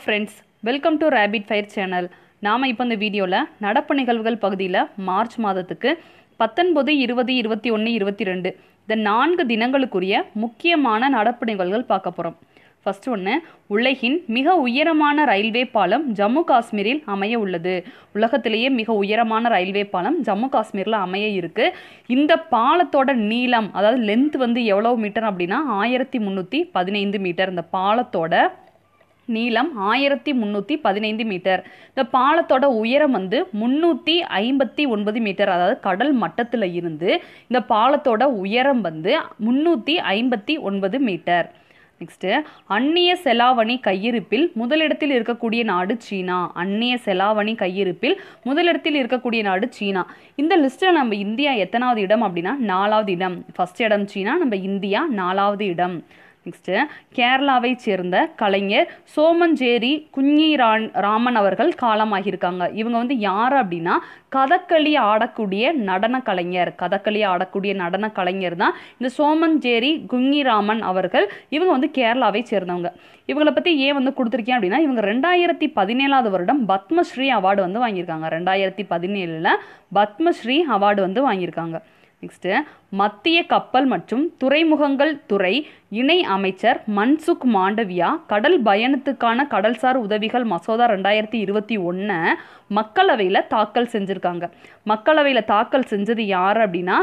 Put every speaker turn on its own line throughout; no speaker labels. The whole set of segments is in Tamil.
friends welcome to rapid fire channel நாம் இப்போ இந்த வீடியோவில் நடப்பு நிகழ்வுகள் பகுதியில் மார்ச் மாதத்துக்கு பத்தொன்பது இருபது இருபத்தி ஒன்று இருபத்தி ரெண்டு இந்த நான்கு தினங்களுக்குரிய முக்கியமான நடப்பு நிகழ்வுகள் பார்க்க போகிறோம் ஃபர்ஸ்ட் ஒன்று உலகின் மிக உயரமான ரயில்வே பாலம் ஜம்மு காஷ்மீரில் அமைய உள்ளது உலகத்திலேயே மிக உயரமான ரயில்வே பாலம் ஜம்மு காஷ்மீரில் அமைய இருக்கு இந்த பாலத்தோட நீளம் அதாவது லென்த் வந்து எவ்வளோ மீட்டர் அப்படின்னா ஆயிரத்தி முந்நூற்றி பதினைந்து மீட்டர் இந்த பாலத்தோட நீளம் ஆயிரத்தி முந்நூற்றி பதினைந்து மீட்டர் இந்த பாலத்தோட உயரம் வந்து முந்நூற்றி ஐம்பத்தி ஒன்பது மீட்டர் அதாவது கடல் மட்டத்தில் இருந்து இந்த பாலத்தோட உயரம் வந்து முந்நூற்றி ஐம்பத்தி ஒன்பது மீட்டர் நெக்ஸ்ட்டு அந்நிய செலாவணி கையிருப்பில் முதலிடத்தில் இருக்கக்கூடிய நாடு சீனா அந்நிய செலாவணி கையிருப்பில் முதலிடத்தில் இருக்கக்கூடிய நாடு சீனா இந்த லிஸ்ட்டில் நம்ம இந்தியா எத்தனாவது இடம் அப்படின்னா நாலாவது இடம் ஃபர்ஸ்ட் இடம் சீனா நம்ம இந்தியா நாலாவது இடம் நெக்ஸ்ட்டு கேரளாவை சேர்ந்த கலைஞர் சோமஞ்சேரி குஞ்சி ரான் ராமன் அவர்கள் காலமாகியிருக்காங்க இவங்க வந்து யார் அப்படின்னா கதகளி ஆடக்கூடிய நடன கலைஞர் கதகளி ஆடக்கூடிய நடன கலைஞர் தான் இந்த சோமஞ்சேரி குஞ்சிராமன் அவர்கள் இவங்க வந்து கேரளாவை சேர்ந்தவங்க இவங்களை பற்றி ஏன் வந்து கொடுத்துருக்கேன் அப்படின்னா இவங்க ரெண்டாயிரத்தி பதினேழாவது வருடம் பத்மஸ்ரீ அவார்டு வந்து வாங்கியிருக்காங்க ரெண்டாயிரத்தி பதினேழில் பத்மஸ்ரீ அவார்டு வந்து வாங்கியிருக்காங்க நெக்ஸ்ட்டு மத்திய கப்பல் மற்றும் துறைமுகங்கள் துறை இணை அமைச்சர் மன்சுக் மாண்டவியா கடல் பயணத்துக்கான கடல்சார் உதவிகள் மசோதா ரெண்டாயிரத்தி இருபத்தி ஒன்றை மக்களவையில் தாக்கல் செஞ்சுருக்காங்க மக்களவையில் தாக்கல் செஞ்சது யார் அப்படின்னா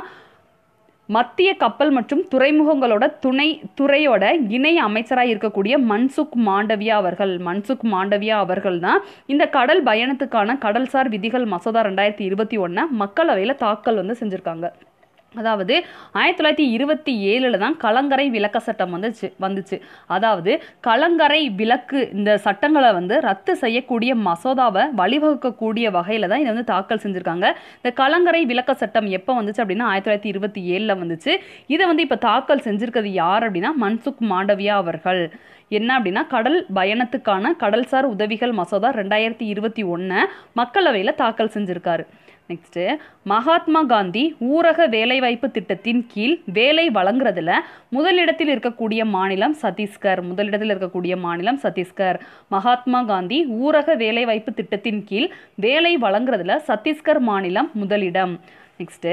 மத்திய கப்பல் மற்றும் துறைமுகங்களோட துணை துறையோட இணை அமைச்சராக இருக்கக்கூடிய மன்சுக் மாண்டவியா அவர்கள் மன்சுக் மாண்டவியா அவர்கள் தான் இந்த கடல் பயணத்துக்கான கடல்சார் விதிகள் மசோதா ரெண்டாயிரத்தி இருபத்தி ஒன்றை மக்களவையில் தாக்கல் வந்து செஞ்சுருக்காங்க அதாவது ஆயிரத்தி தொள்ளாயிரத்தி இருபத்தி ஏழில் தான் கலங்கரை விளக்க சட்டம் வந்துச்சு வந்துச்சு அதாவது கலங்கரை விளக்கு இந்த சட்டங்களை வந்து ரத்து செய்யக்கூடிய மசோதாவை வழிவகுக்கக்கூடிய வகையில் தான் இதை வந்து தாக்கல் செஞ்சுருக்காங்க இந்த கலங்கரை விளக்க சட்டம் எப்போ வந்துச்சு அப்படின்னா ஆயிரத்தி தொள்ளாயிரத்தி இருபத்தி ஏழில் வந்துச்சு இதை வந்து இப்போ தாக்கல் செஞ்சுருக்கிறது யார் அப்படின்னா மன்சுக் மாண்டவியா அவர்கள் என்ன அப்படின்னா கடல் பயணத்துக்கான கடல்சார் உதவிகள் மசோதா ரெண்டாயிரத்தி இருபத்தி ஒன்றை மக்களவையில் தாக்கல் செஞ்சுருக்காரு நெக்ஸ்ட்டு மகாத்மா காந்தி ஊரக வேலைவாய்ப்பு திட்டத்தின் கீழ் வேலை வழங்குறதுல முதலிடத்தில் இருக்கக்கூடிய மாநிலம் சத்தீஸ்கர் முதலிடத்தில் இருக்கக்கூடிய மாநிலம் சத்தீஸ்கர் மகாத்மா காந்தி ஊரக வேலைவாய்ப்பு திட்டத்தின் கீழ் வேலை வழங்குறதுல சத்தீஸ்கர் மாநிலம் முதலிடம் நெக்ஸ்ட்டு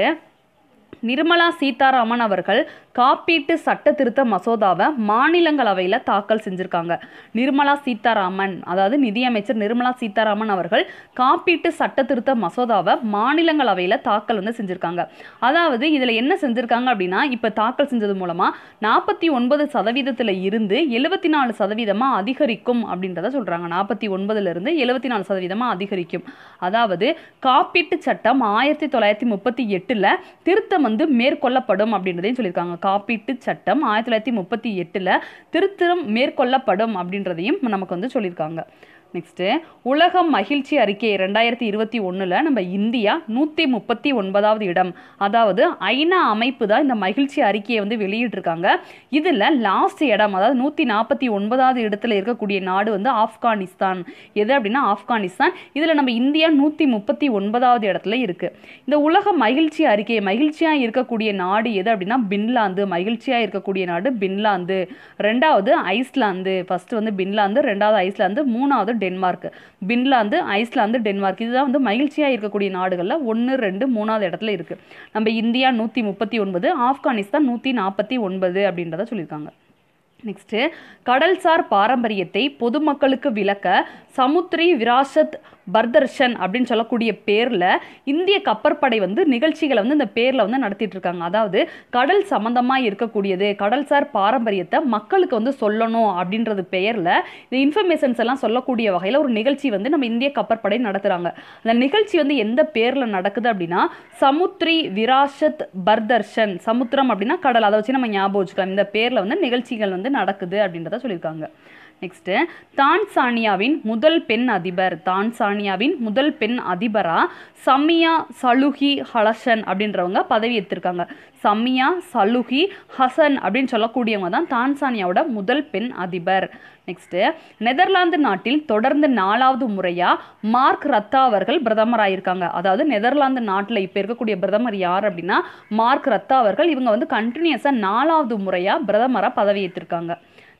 நிர்மலா சீதாராமன் அவர்கள் காப்பீட்டு சட்ட திருத்த மசோதாவை மாநிலங்களவையில் தாக்கல் செஞ்சுருக்காங்க நிர்மலா சீதாராமன் அதாவது நிதியமைச்சர் நிர்மலா சீதாராமன் அவர்கள் காப்பீட்டு சட்ட திருத்த மசோதாவை மாநிலங்களவையில் தாக்கல் வந்து செஞ்சுருக்காங்க அதாவது இதில் என்ன செஞ்சுருக்காங்க அப்படின்னா இப்போ தாக்கல் செஞ்சது மூலமாக நாற்பத்தி ஒன்பது சதவீதத்தில் இருந்து எழுபத்தி நாலு சதவீதமாக அதிகரிக்கும் அப்படின்றத சொல்கிறாங்க நாற்பத்தி ஒன்பதுலேருந்து எழுபத்தி நாலு சதவீதமாக அதிகரிக்கும் அதாவது காப்பீட்டு சட்டம் ஆயிரத்தி தொள்ளாயிரத்தி முப்பத்தி எட்டில் திருத்தம் வந்து மேற்கொள்ளப்படும் அப்படின்றதையும் சொல்லியிருக்காங்க காப்பீட்டு சட்டம் ஆயிரத்தி தொள்ளாயிரத்தி முப்பத்தி எட்டில் திருத்தம் மேற்கொள்ளப்படும் அப்படின்றதையும் நமக்கு வந்து சொல்லியிருக்காங்க நெக்ஸ்ட்டு உலக மகிழ்ச்சி அறிக்கை ரெண்டாயிரத்தி இருபத்தி ஒன்றில் நம்ம இந்தியா நூற்றி முப்பத்தி ஒன்பதாவது இடம் அதாவது ஐநா அமைப்பு தான் இந்த மகிழ்ச்சி அறிக்கையை வந்து வெளியிட்டிருக்காங்க இதில் லாஸ்ட் இடம் அதாவது நூற்றி நாற்பத்தி ஒன்பதாவது இடத்துல இருக்கக்கூடிய நாடு வந்து ஆப்கானிஸ்தான் எது அப்படின்னா ஆப்கானிஸ்தான் இதில் நம்ம இந்தியா நூற்றி முப்பத்தி ஒன்பதாவது இடத்துல இருக்குது இந்த உலக மகிழ்ச்சி அறிக்கை மகிழ்ச்சியாக இருக்கக்கூடிய நாடு எது அப்படின்னா பின்லாந்து மகிழ்ச்சியாக இருக்கக்கூடிய நாடு பின்லாந்து ரெண்டாவது ஐஸ்லாந்து ஃபர்ஸ்ட் வந்து பின்லாந்து ரெண்டாவது ஐஸ்லாந்து மூணாவது டென்மார்க் பின்லாந்து ஐஸ்லாந்து டென்மார்க் இதுதான் வந்து மகிழ்ச்சியாக இருக்கக்கூடிய நாடுகளில் ஒன்று ரெண்டு மூணாவது இடத்துல இருக்குது நம்ம இந்தியா நூற்றி முப்பத்தி ஒன்பது ஆப்கானிஸ்தான் நூற்றி நாற்பத்தி ஒன்பது அப்படின்றத சொல்லியிருக்காங்க நெக்ஸ்ட்டு கடல்சார் பாரம்பரியத்தை பொதுமக்களுக்கு விளக்க சமுத்திரி விராசத் பர்தர்ஷன் அப்படின்னு சொல்லக்கூடிய பேரில் இந்திய கப்பற்படை வந்து நிகழ்ச்சிகளை வந்து இந்த பேரில் வந்து நடத்திட்டு இருக்காங்க அதாவது கடல் சம்மந்தமாக இருக்கக்கூடியது கடல்சார் பாரம்பரியத்தை மக்களுக்கு வந்து சொல்லணும் அப்படின்றது பெயரில் இந்த இன்ஃபர்மேஷன்ஸ் எல்லாம் சொல்லக்கூடிய வகையில் ஒரு நிகழ்ச்சி வந்து நம்ம இந்திய கப்பற்படை நடத்துகிறாங்க அந்த நிகழ்ச்சி வந்து எந்த பேரில் நடக்குது அப்படின்னா சமுத்ரி விராசத் பர்தர்ஷன் சமுத்திரம் அப்படின்னா கடல் அதை வச்சு நம்ம ஞாபகம் வச்சுக்கலாம் இந்த பேரில் வந்து நிகழ்ச்சிகள் வந்து நடக்குது அப்படின்றத சொல்லியிருக்காங்க நெக்ஸ்ட்டு தான்சானியாவின் முதல் பெண் அதிபர் தான்சானியாவின் முதல் பெண் அதிபரா சமியா சலுகி ஹலசன் அப்படின்றவங்க பதவி ஏற்றிருக்காங்க சமியா சலுகி ஹசன் அப்படின்னு சொல்லக்கூடியவங்க தான் தான்சானியாவோட முதல் பெண் அதிபர் நெக்ஸ்ட்டு நெதர்லாந்து நாட்டில் தொடர்ந்து நாலாவது முறையாக மார்க் ரத்தா அவர்கள் பிரதமராயிருக்காங்க அதாவது நெதர்லாந்து நாட்டில் இப்போ இருக்கக்கூடிய பிரதமர் யார் அப்படின்னா மார்க் ரத்தா அவர்கள் இவங்க வந்து கண்டினியூஸாக நாலாவது முறையாக பிரதமராக பதவி ஏற்றிருக்காங்க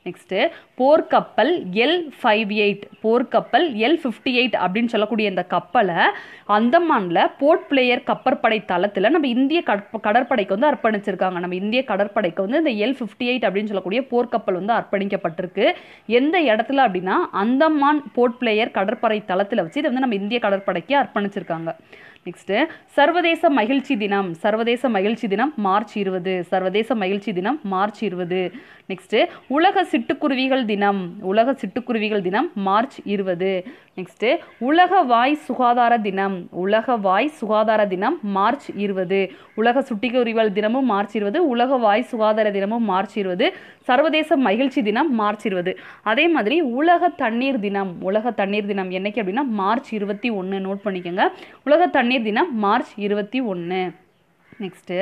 நெக்ஸ்ட்டு போர்க்கப்பல் எல் ஃபைவ் எயிட் போர்க்கப்பல் எல் ஃபிஃப்டி எயிட் அப்படின்னு சொல்லக்கூடிய இந்த கப்பலை அந்தமானில் போர்ட் பிளேயர் கப்பற்படை தளத்தில் நம்ம இந்திய கடற்ப கடற்படைக்கு வந்து அர்ப்பணிச்சிருக்காங்க நம்ம இந்திய கடற்படைக்கு வந்து இந்த எல் ஃபிஃப்டி எயிட் அப்படின்னு சொல்லக்கூடிய போர்க்கப்பல் வந்து அர்ப்பணிக்கப்பட்டிருக்கு எந்த இடத்துல அப்படின்னா அந்தமான் போர்ட் பிளேயர் கடற்படை தளத்தில் வச்சு இதை வந்து நம்ம இந்திய கடற்படைக்கு அர்ப்பணிச்சிருக்காங்க நெக்ஸ்ட்டு சர்வதேச மகிழ்ச்சி தினம் சர்வதேச மகிழ்ச்சி தினம் மார்ச் இருபது சர்வதேச மகிழ்ச்சி தினம் மார்ச் இருபது நெக்ஸ்ட்டு உலக சிட்டுக்குருவிகள் தினம் உலக சிட்டுக்குருவிகள் தினம் மார்ச் இருபது நெக்ஸ்ட்டு உலக வாய் சுகாதார தினம் உலக வாய் சுகாதார தினம் மார்ச் இருபது உலக சுட்டிக்குருவிகள் தினமும் மார்ச் இருபது உலக வாய் சுகாதார தினமும் மார்ச் இருபது சர்வதேச மகிழ்ச்சி தினம் மார்ச் இருபது அதே மாதிரி உலக தண்ணீர் தினம் உலக தண்ணீர் தினம் என்னைக்கு அப்படின்னா மார்ச் இருபத்தி ஒன்று நோட் பண்ணிக்கோங்க உலக தண்ணீர் தினம் மார்ச் இருபத்தி ஒன்று நெக்ஸ்ட்டு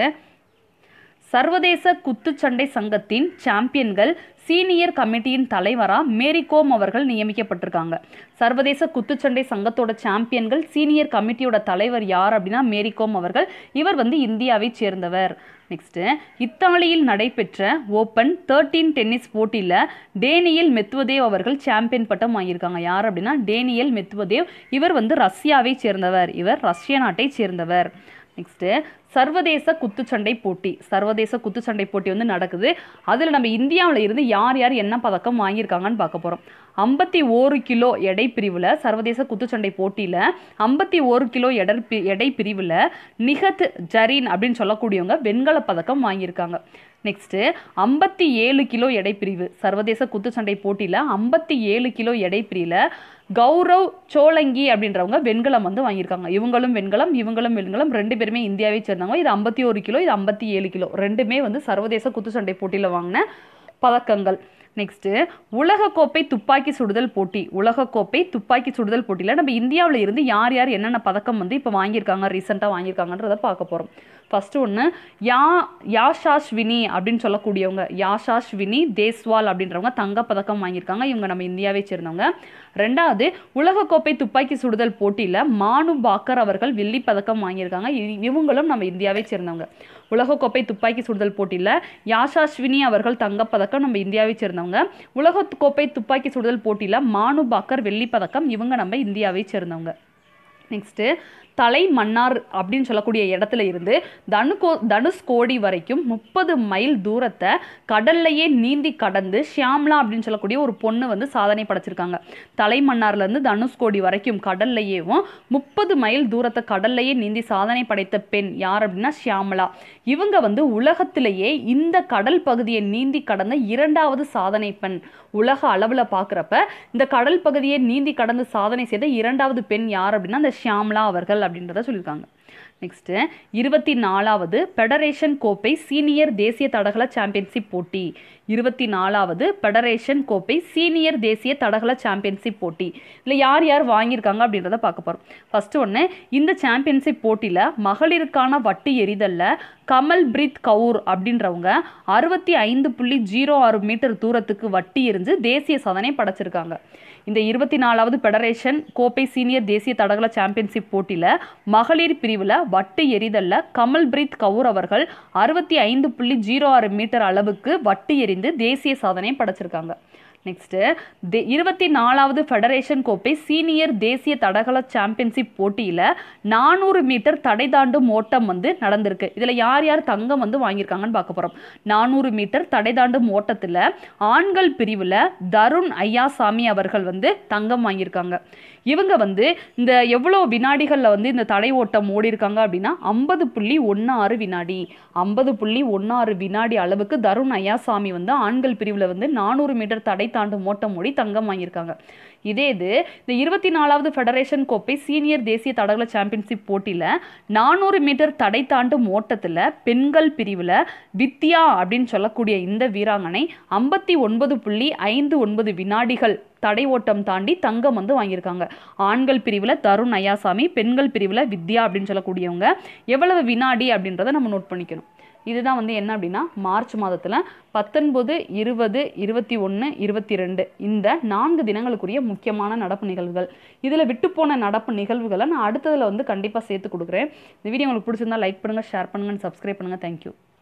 சர்வதேச குத்துச்சண்டை சங்கத்தின் சாம்பியன்கள் சீனியர் கமிட்டியின் தலைவராக மேரிகோம் அவர்கள் நியமிக்கப்பட்டிருக்காங்க சர்வதேச குத்துச்சண்டை சங்கத்தோட சாம்பியன்கள் சீனியர் கமிட்டியோட தலைவர் யார் அப்படின்னா மேரிகோம் அவர்கள் இவர் வந்து இந்தியாவை சேர்ந்தவர் நெக்ஸ்ட்டு இத்தாலியில் நடைபெற்ற ஓப்பன் தேர்ட்டீன் டென்னிஸ் போட்டியில் டேனியல் மெத்வதேவ் அவர்கள் சாம்பியன் பட்டம் வாங்கியிருக்காங்க யார் அப்படின்னா டேனியல் மெத்வதேவ் இவர் வந்து ரஷ்யாவை சேர்ந்தவர் இவர் ரஷ்ய நாட்டை சேர்ந்தவர் நெக்ஸ்ட்டு சர்வதேச குத்துச்சண்டை போட்டி சர்வதேச குத்துச்சண்டை போட்டி வந்து நடக்குது அதில் நம்ம இந்தியாவில் இருந்து யார் யார் என்ன பதக்கம் வாங்கியிருக்காங்கன்னு பார்க்க போகிறோம் ஐம்பத்தி ஓரு கிலோ எடை பிரிவில் சர்வதேச குத்துச்சண்டை போட்டியில் ஐம்பத்தி ஓரு கிலோ எடை பி எடை பிரிவில் நிகத் ஜரீன் அப்படின்னு சொல்லக்கூடியவங்க வெண்கல பதக்கம் வாங்கியிருக்காங்க நெக்ஸ்ட்டு ஐம்பத்தி ஏழு கிலோ எடை பிரிவு சர்வதேச குத்துச்சண்டை போட்டியில் ஐம்பத்தி ஏழு கிலோ எடை பிரிவில் கௌரவ் சோலங்கி அப்படின்றவங்க வெண்கலம் வந்து வாங்கியிருக்காங்க இவங்களும் வெண்கலம் இவங்களும் வெண்கலம் ரெண்டு பேருமே இந்தியாவை சேர்ந்தவங்க இது ஐம்பத்தி ஒரு கிலோ இது ஐம்பத்தி ஏழு கிலோ ரெண்டுமே வந்து சர்வதேச குத்துச்சண்டை போட்டியில் வாங்கின பதக்கங்கள் நெக்ஸ்ட்டு உலகக்கோப்பை துப்பாக்கி சுடுதல் போட்டி உலகக்கோப்பை துப்பாக்கி சுடுதல் போட்டியில் நம்ம இந்தியாவில் இருந்து யார் யார் என்னென்ன பதக்கம் வந்து இப்போ வாங்கியிருக்காங்க ரீசெண்டாக வாங்கியிருக்காங்கன்றதை பார்க்க போகிறோம் ஃபஸ்ட்டு ஒன்று யா யாஷாஷ்வினி அப்படின்னு சொல்லக்கூடியவங்க யாஷாஷ்வினி தேஸ்வால் அப்படின்றவங்க தங்கப்பதக்கம் வாங்கியிருக்காங்க இவங்க நம்ம இந்தியாவை சேர்ந்தவங்க ரெண்டாவது உலகக்கோப்பை துப்பாக்கி சுடுதல் போட்டியில் மானு பாக்கர் அவர்கள் வெள்ளி பதக்கம் வாங்கியிருக்காங்க இ- இவங்களும் நம்ம இந்தியாவை சேர்ந்தவங்க உலகக்கோப்பை துப்பாக்கி சுடுதல் போட்டியில் யாஷாஸ்வினி அவர்கள் தங்கப்பதக்கம் நம்ம இந்தியாவை சேர்ந்தவங்க உலகக்கோப்பை துப்பாக்கி சுடுதல் போட்டியில் மானு பாக்கர் வெள்ளி பதக்கம் இவங்க நம்ம இந்தியாவை சேர்ந்தவங்க நெக்ஸ்ட்டு தலை மன்னார் அப்படின்னு சொல்லக்கூடிய இடத்துல இருந்து தனுகோ தனுஷ்கோடி வரைக்கும் முப்பது மைல் தூரத்தை கடல்லையே நீந்தி கடந்து ஷியாம்லா அப்படின்னு சொல்லக்கூடிய ஒரு பொண்ணு வந்து சாதனை படைச்சிருக்காங்க தலை மன்னார்லேருந்து தனுஷ்கோடி வரைக்கும் கடல்லையேவும் முப்பது மைல் தூரத்தை கடல்லையே நீந்தி சாதனை படைத்த பெண் யார் அப்படின்னா ஷியாமலா இவங்க வந்து உலகத்திலேயே இந்த கடல் பகுதியை நீந்தி கடந்த இரண்டாவது சாதனை பெண் உலக அளவில் பார்க்குறப்ப இந்த கடல் பகுதியை நீந்தி கடந்து சாதனை செய்த இரண்டாவது பெண் யார் அப்படின்னா அந்த ஷியாம்லா அவர்கள் அப்படின்றத சொல்லியிருக்காங்க நெக்ஸ்ட்டு இருபத்தி நாலாவது ஃபெடரேஷன் கோப்பை சீனியர் தேசிய தடகள சாம்பியன்ஷிப் போட்டி இருபத்தி நாலாவது ஃபெடரேஷன் கோப்பை சீனியர் தேசிய தடகள சாம்பியன்ஷிப் போட்டி இதில் யார் யார் வாங்கியிருக்காங்க அப்படின்றத பார்க்க போகிறோம் ஃபஸ்ட்டு ஒன்று இந்த சாம்பியன்ஷிப் போட்டியில் மகளிருக்கான வட்டு எறிதலில் கமல் பிரீத் கவுர் அப்படின்றவங்க அறுபத்தி ஐந்து புள்ளி ஜீரோ ஆறு மீட்டர் தூரத்துக்கு வட்டி எறிஞ்சு தேசிய சாதனை படைச்சிருக்காங்க இந்த இருபத்தி நாலாவது ஃபெடரேஷன் கோப்பை சீனியர் தேசிய தடகள சாம்பியன்ஷிப் போட்டியில் மகளிர் பிரிவில் வட்டு எறிதலில் கமல் பிரீத் கவுர் அவர்கள் அறுபத்தி ஐந்து புள்ளி ஜீரோ ஆறு மீட்டர் அளவுக்கு வட்டு எறிந்து தேசிய சாதனை படைச்சிருக்காங்க நெக்ஸ்ட்டு தே இருபத்தி நாலாவது ஃபெடரேஷன் கோப்பை சீனியர் தேசிய தடகள சாம்பியன்ஷிப் போட்டியில் நானூறு மீட்டர் தடை தாண்டும் ஓட்டம் வந்து நடந்திருக்கு இதில் யார் யார் தங்கம் வந்து வாங்கியிருக்காங்கன்னு பார்க்க போகிறோம் நானூறு மீட்டர் தடை தாண்டும் ஓட்டத்தில் ஆண்கள் பிரிவில் தருண் ஐயாசாமி அவர்கள் வந்து தங்கம் வாங்கியிருக்காங்க இவங்க வந்து இந்த எவ்வளோ வினாடிகளில் வந்து இந்த தடை ஓட்டம் ஓடி இருக்காங்க அப்படின்னா ஐம்பது புள்ளி ஒன்று ஆறு வினாடி ஐம்பது புள்ளி ஒன்று ஆறு வினாடி அளவுக்கு தருண் ஐயாசாமி வந்து ஆண்கள் பிரிவில் வந்து நானூறு மீட்டர் தடை தாண்டும் ஓட்டம் ஓடி தங்கம் வாங்கியிருக்காங்க இதே இது இந்த இருபத்தி நாலாவது ஃபெடரேஷன் கோப்பை சீனியர் தேசிய தடகள சாம்பியன்ஷிப் போட்டியில் நானூறு மீட்டர் தடை தாண்டும் ஓட்டத்தில் பெண்கள் பிரிவில் வித்யா அப்படின்னு சொல்லக்கூடிய இந்த வீராங்கனை ஐம்பத்தி ஒன்பது புள்ளி ஐந்து ஒன்பது வினாடிகள் தடை ஓட்டம் தாண்டி தங்கம் வந்து வாங்கியிருக்காங்க ஆண்கள் பிரிவில் தருண் ஐயாசாமி பெண்கள் பிரிவில் வித்யா அப்படின்னு சொல்லக்கூடியவங்க எவ்வளவு வினாடி அப்படின்றத நம்ம நோட் பண்ணிக்கணும் இதுதான் வந்து என்ன அப்படின்னா மார்ச் மாதத்தில் பத்தொன்பது இருபது இருபத்தி ஒன்று இருபத்தி ரெண்டு இந்த நான்கு தினங்களுக்குரிய முக்கியமான நடப்பு நிகழ்வுகள் இதில் விட்டுப்போன நடப்பு நிகழ்வுகளை நான் அடுத்ததில் வந்து கண்டிப்பாக சேர்த்து கொடுக்குறேன் இந்த வீடியோ உங்களுக்கு பிடிச்சிருந்தா லைக் பண்ணுங்கள் ஷேர் பண்ணுங்கள் சப்ஸ்கிரைப் பண்ணுங்கள் தேங்க்யூ